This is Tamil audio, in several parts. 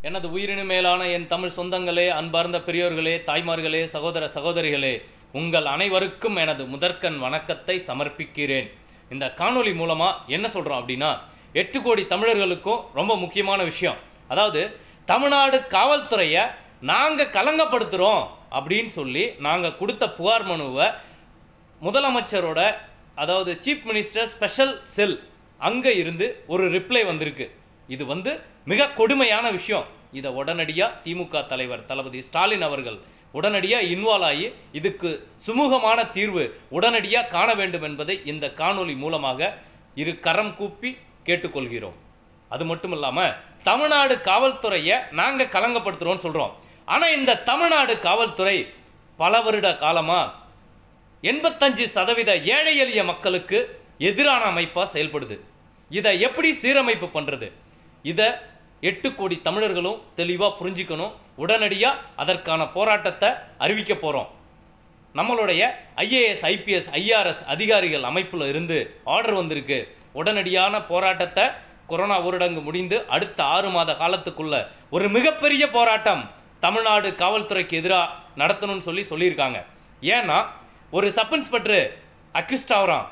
எனது உயிரினு மேலான என் தமிழ் சொந்தங்களே அன்பார்ந்த பெரியோர்களே தாய்மார்களே சகோதர சகோதரிகளே உங்கள் அனைவருக்கும் எனது முதற்கண் வணக்கத்தை சமர்ப்பிக்கிறேன் இந்த காணொளி மூலமாக என்ன சொல்கிறோம் அப்படின்னா எட்டு கோடி தமிழர்களுக்கும் ரொம்ப முக்கியமான விஷயம் அதாவது தமிழ்நாடு காவல்துறையை நாங்கள் கலங்கப்படுத்துகிறோம் அப்படின்னு சொல்லி நாங்கள் கொடுத்த புகார் மனுவை முதலமைச்சரோட அதாவது சீஃப் மினிஸ்டர் ஸ்பெஷல் செல் அங்கே இருந்து ஒரு ரிப்ளை வந்திருக்கு இது வந்து மிக கொடுமையான விஷயம் இதை உடனடியாக திமுக தலைவர் தளபதி ஸ்டாலின் அவர்கள் உடனடியாக இன்வால்வ் ஆகி இதுக்கு சுமூகமான தீர்வு உடனடியாக காண வேண்டும் என்பதை இந்த காணொளி மூலமாக இரு கரம் கூப்பி கேட்டுக்கொள்கிறோம் அது மட்டும் இல்லாமல் தமிழ்நாடு காவல்துறையை நாங்கள் கலங்கப்படுத்துகிறோம்னு சொல்கிறோம் ஆனால் இந்த தமிழ்நாடு காவல்துறை பல வருட காலமாக எண்பத்தஞ்சு சதவீத ஏழை எளிய மக்களுக்கு எதிரான அமைப்பாக செயல்படுது இதை எப்படி சீரமைப்பு பண்ணுறது இதை எட்டு கோடி தமிழர்களும் தெளிவாக புரிஞ்சுக்கணும் உடனடியாக அதற்கான போராட்டத்தை அறிவிக்க போகிறோம் நம்மளுடைய ஐஏஎஸ் ஐபிஎஸ் ஐஆர்எஸ் அதிகாரிகள் அமைப்பில் இருந்து ஆர்டர் வந்திருக்கு உடனடியான போராட்டத்தை கொரோனா ஊரடங்கு முடிந்து அடுத்த ஆறு மாத காலத்துக்குள்ள ஒரு மிகப்பெரிய போராட்டம் தமிழ்நாடு காவல்துறைக்கு எதிராக நடத்தணும்னு சொல்லி சொல்லியிருக்காங்க ஏன்னா ஒரு சப் இன்ஸ்பெக்டர் அக்யூஸ்ட் ஆகிறான்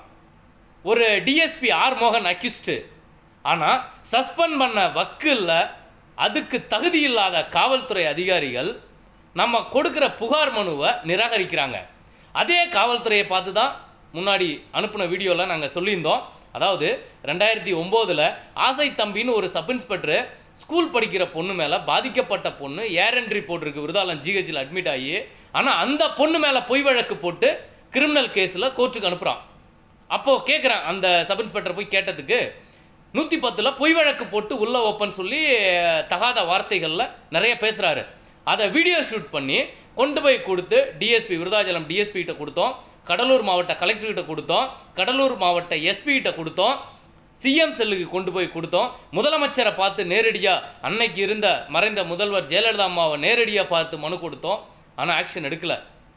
ஒரு டிஎஸ்பி ஆர் மோகன் அக்யூஸ்டு ஆனால் சஸ்பெண்ட் பண்ண வக்கில் அதுக்கு தகுதி இல்லாத காவல்துறை அதிகாரிகள் நம்ம கொடுக்குற புகார் மனுவை நிராகரிக்கிறாங்க அதே காவல்துறையை பார்த்து தான் முன்னாடி அனுப்பின வீடியோவில் நாங்கள் சொல்லியிருந்தோம் அதாவது ரெண்டாயிரத்தி ஒம்போதில் ஆசை தம்பின்னு ஒரு சப் இன்ஸ்பெக்டர் ஸ்கூல் படிக்கிற பொண்ணு மேலே பாதிக்கப்பட்ட பொண்ணு ஏர் என்ட்ரி போட்டிருக்கு விருதாளம் ஜிஹெச்சில் அட்மிட் ஆகி ஆனால் அந்த பொண்ணு மேலே பொய் வழக்கு போட்டு கிரிமினல் கேஸில் கோர்ட்டுக்கு அனுப்புகிறான் அப்போது கேட்குறேன் அந்த சப் இன்ஸ்பெக்டர் போய் கேட்டதுக்கு நூற்றி பத்தில் பொய் வழக்கு போட்டு உள்ள ஓப்பன் சொல்லி தகாத வார்த்தைகளில் நிறைய பேசுகிறாரு அதை வீடியோ ஷூட் பண்ணி கொண்டு போய் கொடுத்து டிஎஸ்பி விருதாச்சலம் டிஎஸ்பி கிட்ட கொடுத்தோம் கடலூர் மாவட்ட கலெக்டர் கிட்ட கொடுத்தோம் கடலூர் மாவட்ட எஸ்பி கிட்ட கொடுத்தோம் சிஎம் செல்லுக்கு கொண்டு போய் கொடுத்தோம் முதலமைச்சரை பார்த்து நேரடியாக அன்னைக்கு இருந்த மறைந்த முதல்வர் ஜெயலலிதா அம்மாவை நேரடியாக பார்த்து மனு கொடுத்தோம் ஆனால் ஆக்ஷன் எடுக்கலை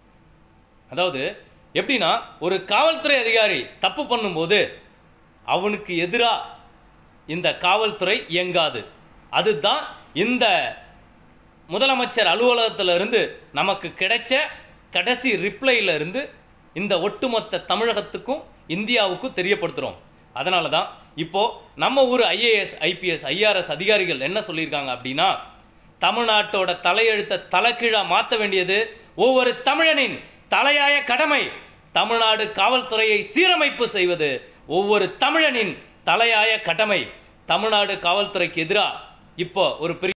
அதாவது எப்படின்னா ஒரு காவல்துறை அதிகாரி தப்பு பண்ணும்போது அவனுக்கு எதிராக இந்த காவல்துறை இயங்காது அதுதான் இந்த முதலமைச்சர் அலுவலகத்தில் இருந்து நமக்கு கிடைச்ச கடைசி ரிப்ளைல இருந்து இந்த ஒட்டுமொத்த தமிழகத்துக்கும் இந்தியாவுக்கும் தெரியப்படுத்துகிறோம் அதனால தான் இப்போது நம்ம ஊர் ஐஏஎஸ் ஐபிஎஸ் ஐஆர்எஸ் அதிகாரிகள் என்ன சொல்லியிருக்காங்க அப்படின்னா தமிழ்நாட்டோட தலையெழுத்தை தலைகீழாக மாற்ற வேண்டியது ஒவ்வொரு தமிழனின் தலையாய கடமை தமிழ்நாடு காவல்துறையை சீரமைப்பு செய்வது ஒவ்வொரு தமிழனின் தலையாய கடமை தமிழ்நாடு காவல்துறைக்கு எதிராக இப்போ ஒரு பெரிய